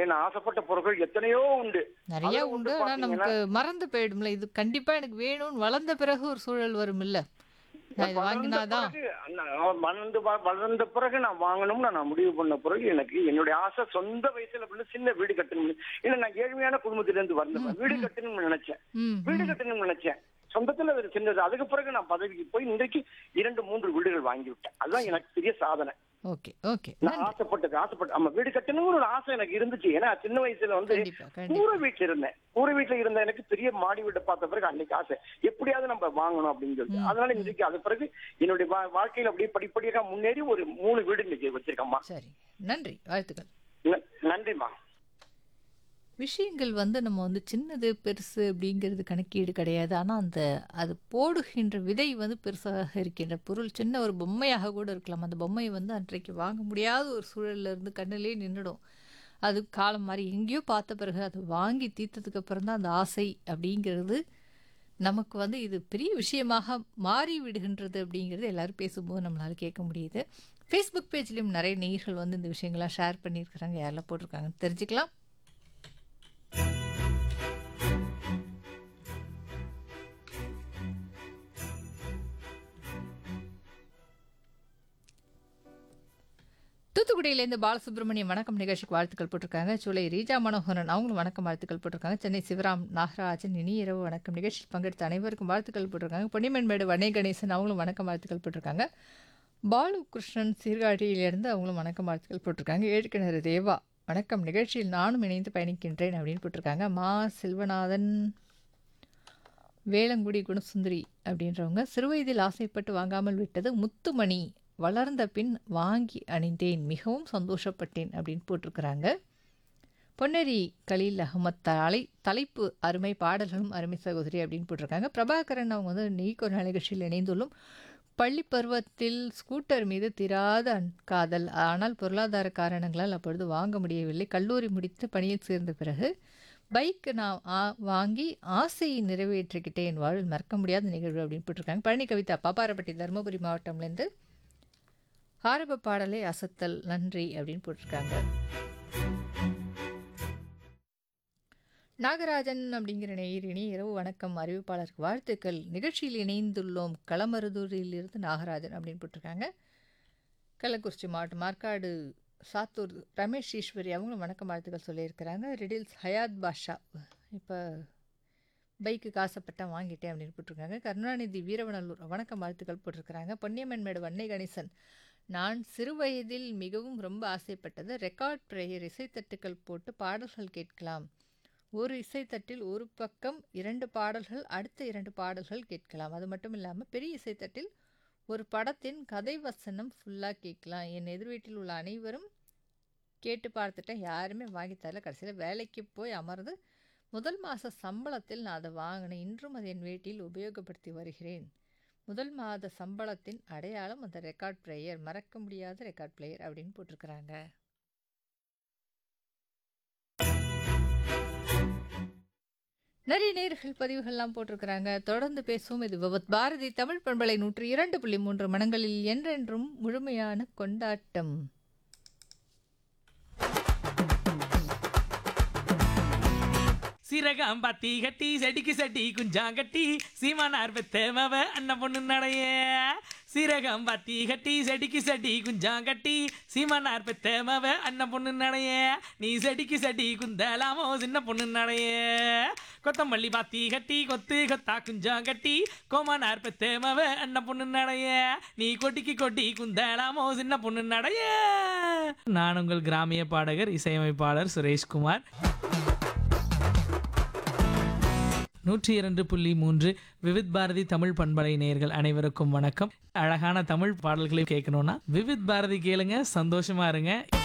நான் ஆசைப்பட்ட பொருட்கள் எத்தனையோ உண்டு நிறைய அதுல உண்டு வந்து ஆனா நமக்கு மறந்து போயிடும்ல இது கண்டிப்பா எனக்கு வேணும்னு வளர்ந்த பிறகு ஒரு சூழல் வரும் இல்ல நான் இது வளர்ந்த வாங்கினாதான் பிறகு, நான் வளர்ந்து வ- வளர்ந்த பிறகு நான் வாங்கணும்னு நான் முடிவு பண்ண பிறகு எனக்கு என்னுடைய ஆசை சொந்த வயசுல வந்து சின்ன வீடு கட்டணும் இல்ல நான் ஏழ்மையான குடும்பத்தில இருந்து வந்தேன் வீடு கட்டணும்னு நினைச்சேன் ம் வீடு கட்டணும்னு நினைச்சேன் சொந்தத்துல ஒரு சின்னது அதுக்கு பிறகு நான் பதவிக்கு போய் இன்றைக்கு இரண்டு மூன்று வீடுகள் வாங்கி விட்டேன் அதுதான் எனக்கு பெரிய சாதனை ஓகே ஓகே நான் ஆசைப்பட்டது ஆசைப்பட்ட ஆமா வீடு கட்டணும்னு ஒரு ஆசை எனக்கு இருந்துச்சு ஏன்னா சின்ன வயசுல வந்து கண்டிப்பா கண்டிப்பா கூரை வீட்டுல இருந்தேன் கூரை வீட்டுல இருந்த எனக்கு பெரிய மாடி வீட்டை பார்த்த பிறகு அன்னைக்கு ஆசை எப்படியாவது நம்ம வாங்கணும் அப்படின்னு சொல்லிட்டு அதனால இன்றைக்கு அது பிறகு என்னுடைய வா- வாழ்க்கையில அப்படியே படிப்படியாக முன்னேறி ஒரு மூணு வீடு இன்னைக்கு வச்சிருக்கேம்மா சரி நன்றி வாழ்த்துக்கள் ந- நன்றிம்மா விஷயங்கள் வந்து நம்ம வந்து சின்னது பெருசு அப்படிங்கிறது கணக்கீடு கிடையாது ஆனால் அந்த அது போடுகின்ற விதை வந்து பெருசாக இருக்கின்ற பொருள் சின்ன ஒரு பொம்மையாக கூட இருக்கலாம் அந்த பொம்மை வந்து அன்றைக்கு வாங்க முடியாத ஒரு சூழல்ல இருந்து கண்ணிலே நின்றுடும் அது காலம் மாதிரி எங்கேயோ பார்த்த பிறகு அதை வாங்கி தீர்த்ததுக்கு அப்புறம் தான் அந்த ஆசை அப்படிங்கிறது நமக்கு வந்து இது பெரிய விஷயமாக மாறி விடுகின்றது அப்படிங்கிறது எல்லாரும் பேசும்போது நம்மளால கேட்க முடியுது ஃபேஸ்புக் பேஜ்லேயும் நிறைய நேயர்கள் வந்து இந்த விஷயங்கள்லாம் ஷேர் பண்ணியிருக்கிறாங்க யாரெல்லாம் போட்டிருக்காங்கன்னு தெரிஞ்சுக்கலாம் தூத்துக்குடியிலேருந்து பாலசுப்ரமணியம் வணக்கம் நிகழ்ச்சிக்கு வாழ்த்துக்கள் போட்டிருக்காங்க சூளை ரீஜா மனோகரன் அவங்களும் வணக்கம் வாழ்த்துக்கள் போட்டிருக்காங்க சென்னை சிவராம் நாகராஜன் இனி இரவு வணக்கம் நிகழ்ச்சியில் பங்கெடுத்த அனைவருக்கும் வாழ்த்துக்கள் போட்டிருக்காங்க பொன்னிமன்மேடு வனே கணேசன் அவங்களும் வணக்கம் வாழ்த்துக்கள் போட்டிருக்காங்க பாலு கிருஷ்ணன் சீர்காழியிலிருந்து அவங்களும் வணக்கம் வாழ்த்துக்கள் போட்டிருக்காங்க ஏழுக்கிணறு தேவா வணக்கம் நிகழ்ச்சியில் நானும் இணைந்து பயணிக்கின்றேன் அப்படின்னு போட்டிருக்காங்க மா செல்வநாதன் வேளங்குடி குணசுந்தரி அப்படின்றவங்க சிறுவயதில் ஆசைப்பட்டு வாங்காமல் விட்டது முத்துமணி வளர்ந்த பின் வாங்கி அணிந்தேன் மிகவும் சந்தோஷப்பட்டேன் அப்படின்னு போட்டிருக்கிறாங்க பொன்னேரி கலீல் அகமத் தலை தலைப்பு அருமை பாடல்களும் அருமை சகோதரி அப்படின்னு போட்டிருக்காங்க பிரபாகரன் அவங்க வந்து நீக்கோ நிகழ்ச்சியில் இணைந்துள்ளும் பள்ளி பருவத்தில் ஸ்கூட்டர் மீது திராத அன்- காதல் ஆனால் பொருளாதார காரணங்களால் அப்பொழுது வாங்க முடியவில்லை கல்லூரி முடித்து பணியில் சேர்ந்த பிறகு பைக் நான் ஆ- வாங்கி ஆசையை நிறைவேற்றிக்கிட்டேன் வாழ்வில் மறக்க முடியாத நிகழ்வு அப்படின்னு போட்டிருக்காங்க பழனி கவிதா பாப்பாரப்பட்டி தருமபுரி மாவட்டம்லேருந்து ஆரம்ப பாடலை அசத்தல் நன்றி அப்படின்னு போட்டிருக்காங்க நாகராஜன் அப்படிங்கிற நேயரினி இரவு வணக்கம் அறிவிப்பாளருக்கு வாழ்த்துக்கள் நிகழ்ச்சியில் இணைந்துள்ளோம் களமருதூரிலிருந்து நாகராஜன் அப்படின்னு போட்டிருக்காங்க கள்ளக்குறிச்சி மாவட்டம் மார்க்காடு சாத்தூர் ரமேஷ் ஈஸ்வரி அவங்களும் வணக்கம் வாழ்த்துக்கள் சொல்லியிருக்கிறாங்க ரிடில்ஸ் ஹயாத் பாஷா இப்போ பைக்குக்கு ஆசைப்பட்டேன் வாங்கிட்டேன் அப்படின்னு போட்டிருக்காங்க கருணாநிதி வீரவநல்லூர் வணக்கம் வாழ்த்துக்கள் போட்டிருக்கிறாங்க பொன்னியம்மன்மேடு வன்னை கணேசன் நான் சிறுவயதில் மிகவும் ரொம்ப ஆசைப்பட்டது ரெக்கார்ட் பிரேயர் இசைத்தட்டுக்கள் போட்டு பாடல்கள் கேட்கலாம் ஒரு இசைத்தட்டில் ஒரு பக்கம் இரண்டு பாடல்கள் அடுத்த இரண்டு பாடல்கள் கேட்கலாம் அது மட்டும் இல்லாமல் பெரிய இசைத்தட்டில் ஒரு படத்தின் கதை வசனம் ஃபுல்லாக கேட்கலாம் என் எதிர் வீட்டில் உள்ள அனைவரும் கேட்டு பார்த்துட்டேன் யாருமே வாங்கி தரல கடைசியில் வேலைக்கு போய் அமர்ந்து முதல் மாத சம்பளத்தில் நான் அதை வாங்கினேன் இன்றும் அதை என் வீட்டில் உபயோகப்படுத்தி வருகிறேன் முதல் மாத சம்பளத்தின் அடையாளம் அந்த ரெக்கார்ட் பிளேயர் மறக்க முடியாத ரெக்கார்ட் பிளேயர் அப்படின்னு போட்டிருக்கிறாங்க நிறைய நேர்கள் பதிவுகள்லாம் போட்டிருக்கிறாங்க தொடர்ந்து பேசுவோம் இது விவத் பாரதி தமிழ் பண்பலை நூற்றி இரண்டு புள்ளி மூன்று மனங்களில் என்றென்றும் முழுமையான கொண்டாட்டம் சீரகம் பத்தி கட்டி செடிக்கு செடி குஞ்சாங்கட்டி சீமானார் பெத்தேமவ அண்ணன் பொண்ணு நடைய சீரகம் பத்தி கட்டி செடிக்கு செடி குஞ்சாங்கட்டி சீமானார் பெத்தேமவ அண்ணன் பொண்ணு நடைய நீ செடிக்கு செடி குந்தலாமோ சின்ன பொண்ணு நடைய கொத்தமல்லி பாத்தி கட்டி கொத்து கொத்தா குஞ்சாங்கட்டி கோமானார் பெத்தேமவ அண்ணன் பொண்ணு நடைய நீ கொட்டிக்கு கொட்டி குந்தலாமோ சின்ன பொண்ணு நடைய நான் உங்கள் கிராமிய பாடகர் இசையமைப்பாளர் சுரேஷ்குமார் நூற்றி இரண்டு புள்ளி மூன்று விவித் பாரதி தமிழ் பண்பலை நேயர்கள் அனைவருக்கும் வணக்கம் அழகான தமிழ் பாடல்களை கேட்கணும்னா விவித் பாரதி கேளுங்க சந்தோஷமா இருங்க